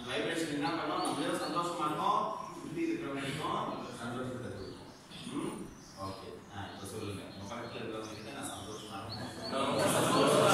Vibration என்ன பண்ணும் நம்மளும் சந்தோஷமா இருக்கும் சுத்தி இருக்கிறவங்களுக்கும் சந்தோஷத்தை கொடுக்கும் ஓகே ஆ இப்போ சொல்லுங்க உங்க பக்கத்துல இருக்கிறவங்க கிட்ட நான் சந்தோஷமா இருக்கேன் நான் ரொம்ப சந்தோஷமா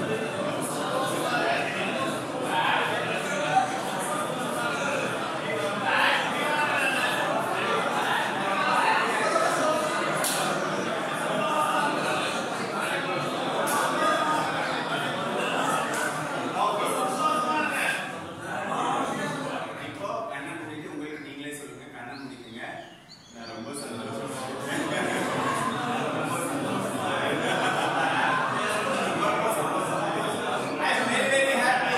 இப்போ கண்ணை மூடிட்டு உங்களுக்கு நீங்களே சொல்லுங்க கண்ணை மூடிக்கங்க நான் ரொம்ப சந்தோஷமா இருக்கேன் ரொம்ப சந்தோஷமா இருக்கேன். ரொம்ப சந்தோஷமா இருக்கேன். I am very, very happy.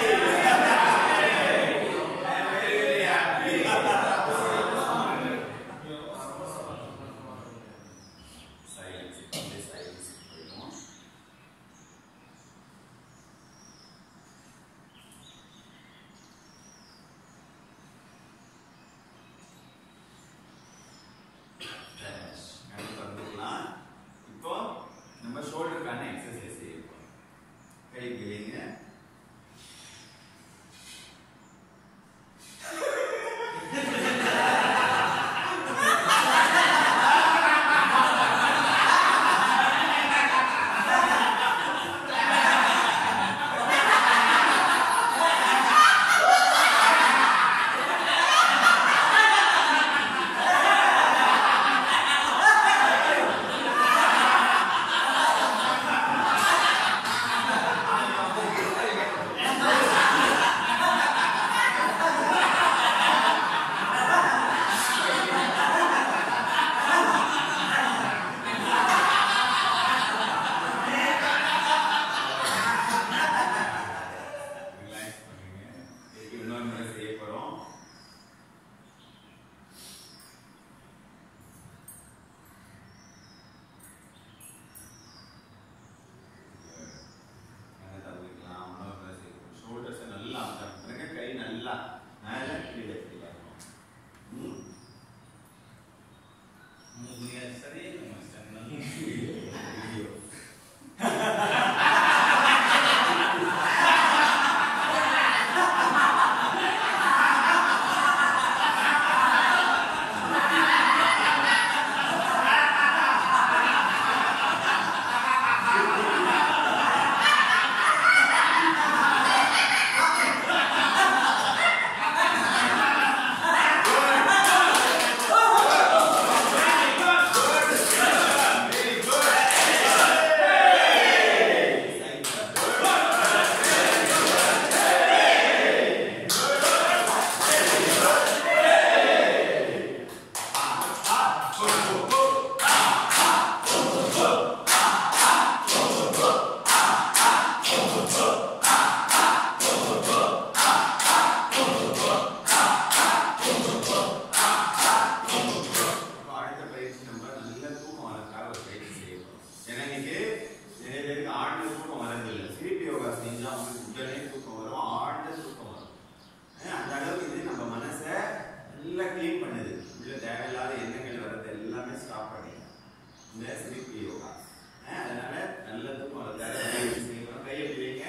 I am very, very happy. Silence. அப்படியே silence போயிடும். Yes. கண்ணு திறந்துக்கலாம். இப்போ நம்ம ஷோல்டருக்கான எக்ஸசைஸ் செய்ய போறோம் கை வைங்க ரிலாக்ஸ் பண்ணுங்க இதுக்கு இன்னொரு முறை செய்ய போறோம் கண்ணை தள்ளிக்கலாம் இன்னொரு முறை செய்ய போறோம் ஷோல்டர்ஸை நல்லா அமுத்தணும் பாருங்க கை நல்லா மேலே கீழே கீழே இருக்கும் ம் சரி நம்ம ஐயோ. இப்போ அடுத்த பயிற்சி நம்ம நல்ல தூக்கம் வரதுக்காக ஒரு பயிற்சி செய்ய போறோம் ஏன்னா இன்னைக்கு நிறைய பேருக்கு ஆழ்ந்த தூக்கம் வரதில்லை ஸ்லீப் யோகா செஞ்சா அவங்களுக்கு உடனே தூக்கம் வரும் ஆழ்ந்த தூக்கம் வரும் அஹ் அந்த அளவுக்கு இது நம்ம மனசை நல்லா க்ளீன் பண்ணுது உள்ள தேவையில்லாத எண்ணங்கள் வர்றது எல்லாமே ஸ்டாப் பண்ணிடும் இந்த ஸ்லீப் யோகா அஹ் அதனால நல்ல தூக்கம் வரதுக்காக பயிற்சி செய்ய போறோம் கையை எப்படி வைங்க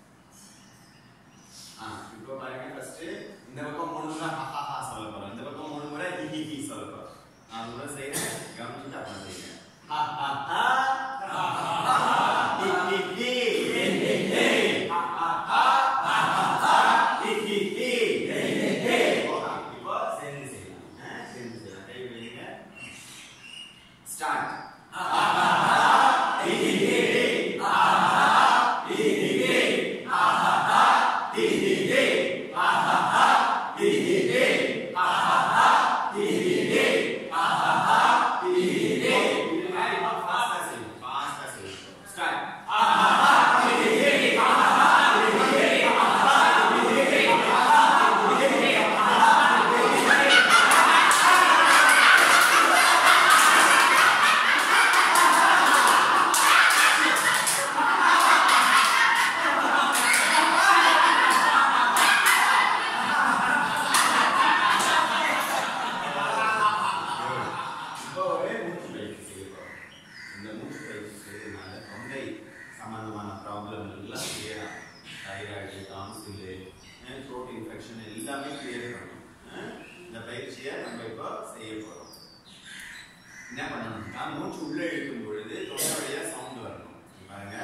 ஆ, இப்போ பாருங்க ஃபர்ஸ்ட் இந்த பக்கம் மூணு முறை ஹா ஹா ஹா சொல்ல போறோம் இந்த பக்கம் மூணு முறை ஹி ஹி ஹி சொல்ல போறோம் நான் முறை செய்யறேன் கவனிச்சுட்டு அப்புறம் செய்யுங்க ஹா ஹா ஹா ஹா ஹா ஹா ஹி ஹி ஹி ஹி ஹி ஹி ஹா ஹா ஹா ஹா ஹா ஹா ஹி ஹி ஹி ஹி ஹி ஹி ஓகே இப்போ சேர்ந்து செய்யலாம் ஆ, சேர்ந்து செய்யலாம் கை வைங்க ஸ்டார்ட் ஹா ஹா ஹா ஹி ஹி ஹி ஹா ஹா ஹா ஹி ஹி ஹி ஹா ஹா ஹா ஹி ஹி ஹி ஹா ஹா ஹா ஹி ஹி ஹி ஹா ஹா ஹா ஹி ஹி ஹி ஹா ஹா ஹா ஹி ஹி ஹி இது மாதிரி ஃபாஸ்டா எல்லாமே கிரியேட் பண்ணணும் அஹ் இந்த பயிற்சியை நம்ம இப்போ செய்ய போறோம் என்ன பண்ணணும்னா மூச்சு உள்ள இழுக்கும் பொழுது தொண்டை வழியா சவுண்ட் வரணும் இங்க பாருங்க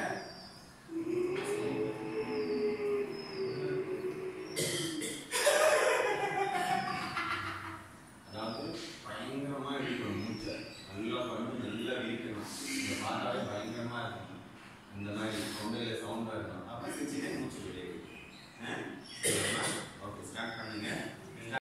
அதாவது பயங்கரமா இழுக்கணும் மூச்சை நல்லா பண்ணி நல்லா இழுக்கணும் இந்த பார்த்தாலே பயங்கரமா இருக்கணும் இந்த மாதிரி தொண்டையில சவுண்ட் வரணும் அப்ப சிரிச்சுட்டே மூச்சு வெளியே ஓகே ஸ்டார்ட் பண்ணுங்க